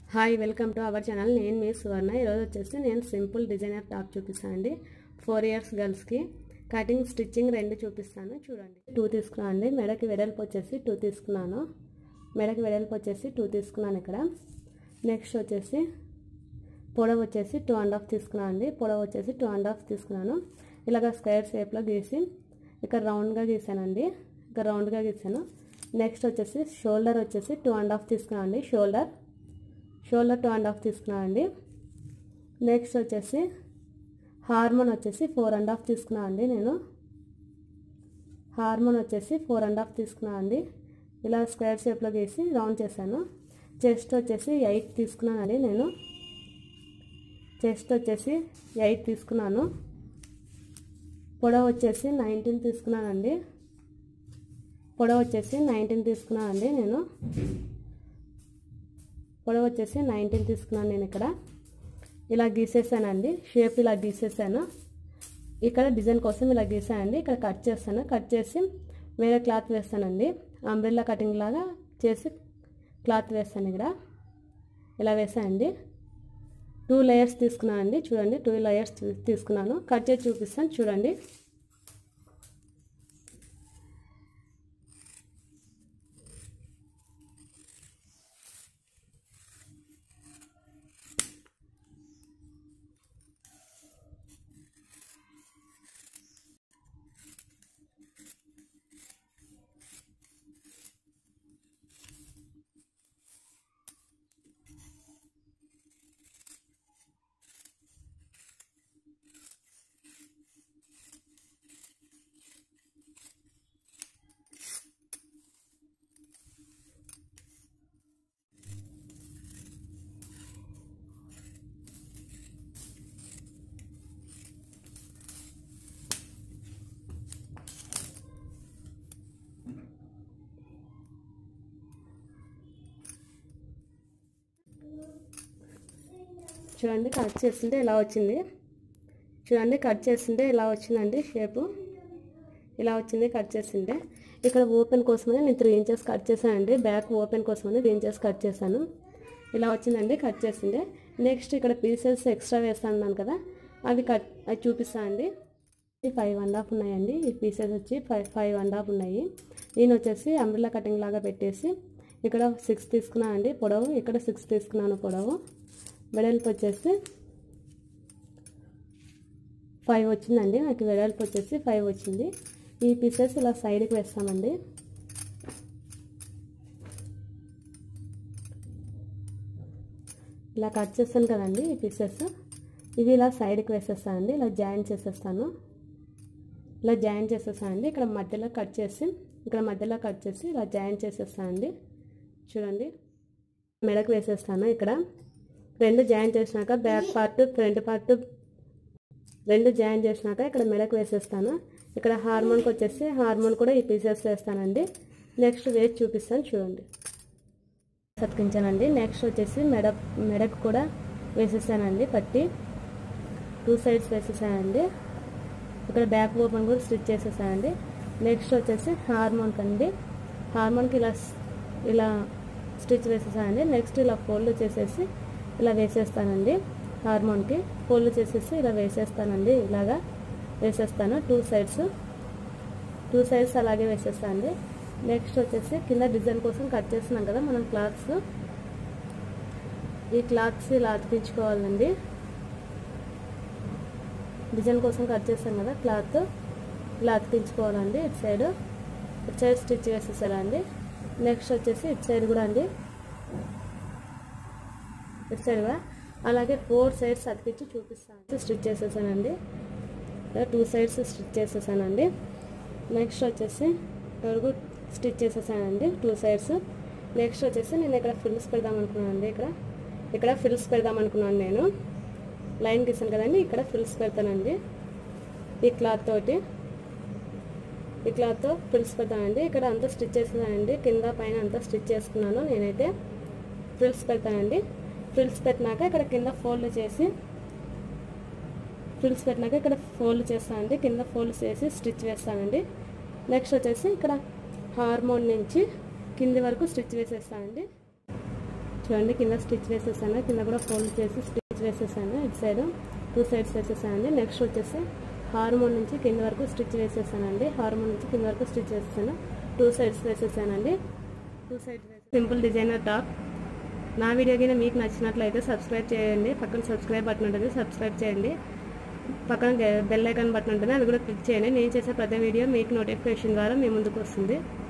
hi welcome to our channel నేను మీ సువర్ణ ఈరోజు వచ్చేసి నేను సింపుల్ డిజైనర్ టాప్ చూపిస్తాను అండి ఫోర్ ఇయర్స్ గర్ల్స్కి కటింగ్ స్టిచ్చింగ్ రెండు చూపిస్తాను చూడండి టూ తీసుకున్నాను అండి మెడకి వెడల్పు వచ్చేసి టూ తీసుకున్నాను మెడకి వెడల్పు వచ్చేసి టూ తీసుకున్నాను ఇక్కడ నెక్స్ట్ వచ్చేసి పొడవు వచ్చేసి టూ అండ్ హాఫ్ తీసుకున్నాను అండి పొడవు వచ్చేసి టూ అండ్ హాఫ్ తీసుకున్నాను ఇలాగ స్క్వేర్ షేప్లో గీసి ఇక్కడ రౌండ్గా గీసానండి ఇక్కడ రౌండ్గా గీసాను నెక్స్ట్ వచ్చేసి షోల్డర్ వచ్చేసి టూ అండ్ హాఫ్ తీసుకున్నాను అండి shoulder shoulder two and half తీసుకున్నాను అండి నెక్స్ట్ వచ్చేసి హార్మోన్ వచ్చేసి ఫోర్ అండ్ హాఫ్ తీసుకున్నాను అండి నేను హార్మోన్ వచ్చేసి ఫోర్ అండ్ హాఫ్ తీసుకున్నాను అండి ఇలా స్క్వేర్ షేప్లో గీసి రౌండ్ చేశాను చెస్ట్ వచ్చేసి ఎయిట్ తీసుకున్నాను అండి నేను చెస్ట్ వచ్చేసి ఎయిట్ తీసుకున్నాను పొడవు వచ్చేసి నైన్టీన్ తీసుకున్నానండి పొడవు వచ్చేసి నైన్టీన్ తీసుకున్నానండి నేను పొడవు వచ్చేసి నైన్టీన్ తీసుకున్నాను నేను ఇక్కడ ఇలా గీసేసానండి షేప్ ఇలా గీసేసాను ఇక్కడ డిజైన్ కోసం ఇలా గీసానండి ఇక్కడ కట్ చేస్తాను కట్ చేసి వేరే క్లాత్ వేస్తానండి అంబ్రెల్లా కటింగ్ లాగా చేసి క్లాత్ వేస్తాను ఇక్కడ ఇలా వేసానండి టూ లేయర్స్ తీసుకున్నాను అండి చూడండి టూ లేయర్స్ తీసుకున్నాను కట్ చేసి చూపిస్తాను చూడండి చూడండి కట్ చేస్తుంటే ఇలా వచ్చింది చూడండి కట్ చేస్తుంటే ఇలా వచ్చిందండి షేపు ఇలా వచ్చింది కట్ చేస్తుంటే ఇక్కడ ఓపెన్ కోసమని నేను త్రీ ఇంచెస్ కట్ చేశానండి బ్యాక్ ఓపెన్ కోసమని త్రీ ఇంచెస్ కట్ చేశాను ఇలా వచ్చిందండి కట్ చేస్తుంటే నెక్స్ట్ ఇక్కడ పీసెస్ ఎక్స్ట్రా వేస్తాను కదా అవి కట్ అవి చూపిస్తానండి ఫైవ్ అండ్ హాఫ్ ఉన్నాయండి ఈ పీసెస్ వచ్చి ఫైవ్ ఫైవ్ అండ్ హాఫ్ ఉన్నాయి నేను వచ్చేసి అంబ్రిల్లా కటింగ్ లాగా పెట్టేసి ఇక్కడ సిక్స్ తీసుకున్నానండి పొడవు ఇక్కడ సిక్స్ తీసుకున్నాను పొడవు వెడల్పు వచ్చేసి ఫైవ్ వచ్చిందండి నాకు వెడల్పు వచ్చేసి ఫైవ్ వచ్చింది ఈ పీసెస్ ఇలా సైడ్కి వేస్తామండి ఇలా కట్ చేస్తాను కదండి ఈ పీసెస్ ఇవి ఇలా సైడ్కి వేసేస్తానండి ఇలా జాయింట్ చేసేస్తాను ఇలా జాయింట్ చేసేస్తానండి ఇక్కడ మధ్యలో కట్ చేసి ఇక్కడ మధ్యలో కట్ చేసి ఇలా జాయింట్ చేసేస్తానండి చూడండి మెడకు వేసేస్తాను ఇక్కడ రెండు జాయిన్ చేసినాక బ్యాక్ పార్ట్ ఫ్రంట్ పార్ట్ రెండు జాయిన్ చేసినాక ఇక్కడ మెడకు వేసేస్తాను ఇక్కడ హార్మోన్కి వచ్చేసి హార్మోన్ కూడా ఈ పీసెస్ వేస్తానండి నెక్స్ట్ వేసి చూపిస్తాను చూడండి సతికించానండి నెక్స్ట్ వచ్చేసి మెడ మెడకు కూడా వేసేసానండి పట్టి టూ సైడ్స్ వేసేసానండి ఇక్కడ బ్యాక్ ఓపెన్ కూడా స్టిచ్ చేసేసానండి నెక్స్ట్ వచ్చేసి హార్మోన్కి అండి హార్మోన్కి ఇలా ఇలా స్టిచ్ వేసేసానండి నెక్స్ట్ ఇలా ఫోల్డ్ చేసేసి ఇలా వేసేస్తానండి హార్మోన్కి ఫోల్డ్ చేసేసి ఇలా వేసేస్తానండి ఇలాగా వేసేస్తాను టూ సైడ్స్ టూ సైడ్స్ అలాగే వేసేస్తానండి నెక్స్ట్ వచ్చేసి కింద డిజైన్ కోసం కట్ చేస్తున్నాం కదా మనం క్లాత్స్ ఈ క్లాత్స్ ఇలా అతికించుకోవాలండి డిజైన్ కోసం కట్ చేస్తాం కదా క్లాత్ ఇలా అతికించుకోవాలండి ఇటు సైడ్ ఇటు సైడ్ స్టిచ్ వేసేసారండి నెక్స్ట్ వచ్చేసి ఇటు సైడ్ కూడా అండి ఇటు సైడ్ కూడా అలాగే ఫోర్ సైడ్స్ అతికించి చూపిస్తాను స్టిచ్ చేసేసానండి టూ సైడ్స్ స్టిచ్ చేసేసానండి నెక్స్ట్ వచ్చేసి వరకు స్టిచ్ చేసేసానండి టూ సైడ్స్ నెక్స్ట్ వచ్చేసి నేను ఇక్కడ ఫిల్స్ పెడదాం అనుకున్నాను అండి ఇక్కడ ఇక్కడ ఫిల్స్ పెడదాం అనుకున్నాను నేను లైన్ గీసాను కదండి ఇక్కడ ఫిల్స్ పెడతానండి ఈ క్లాత్ తోటి ఈ క్లాత్తో ఫ్రిల్స్ పెడతానండి ఇక్కడ అంతా స్టిచ్ చేసేదానండి కింద పైన అంతా స్టిచ్ చేసుకున్నాను నేనైతే ఫ్రిల్స్ పెడతానండి ఫ్రిల్స్ పెట్టినాక ఇక్కడ కింద ఫోల్డ్ చేసి ఫ్రిల్స్ పెట్టినాక ఇక్కడ ఫోల్డ్ చేస్తానండి కింద ఫోల్డ్ చేసి స్టిచ్ వేస్తానండి నెక్స్ట్ వచ్చేసి ఇక్కడ హార్మోన్ నుంచి కింది వరకు స్టిచ్ వేసేస్తానండి చూడండి కింద స్టిచ్ వేసేసాను కింద కూడా ఫోల్డ్ చేసి స్టిచ్ వేసేసాను ఇటు సైడ్ టూ సైడ్స్ వేసేసానండి నెక్స్ట్ వచ్చేసి హార్మోన్ నుంచి కింద వరకు స్టిచ్ వేసేసానండి హార్మోన్ నుంచి కింద వరకు స్టిచ్ వేసేసాను టూ సైడ్స్ వేసేసానండి two sides simple designer top నా వీడియో కింద మీకు నచ్చినట్లయితే సబ్స్క్రైబ్ చేయండి పక్కన సబ్స్క్రైబ్ బటన్ ఉంటుంది సబ్స్క్రైబ్ చేయండి పక్కన బెల్ ఐకాన్ బటన్ ఉంటుంది అది కూడా క్లిక్ చేయండి నేను చేసే ప్రతి వీడియో మీకు నోటిఫికేషన్ ద్వారా మీ ముందుకు వస్తుంది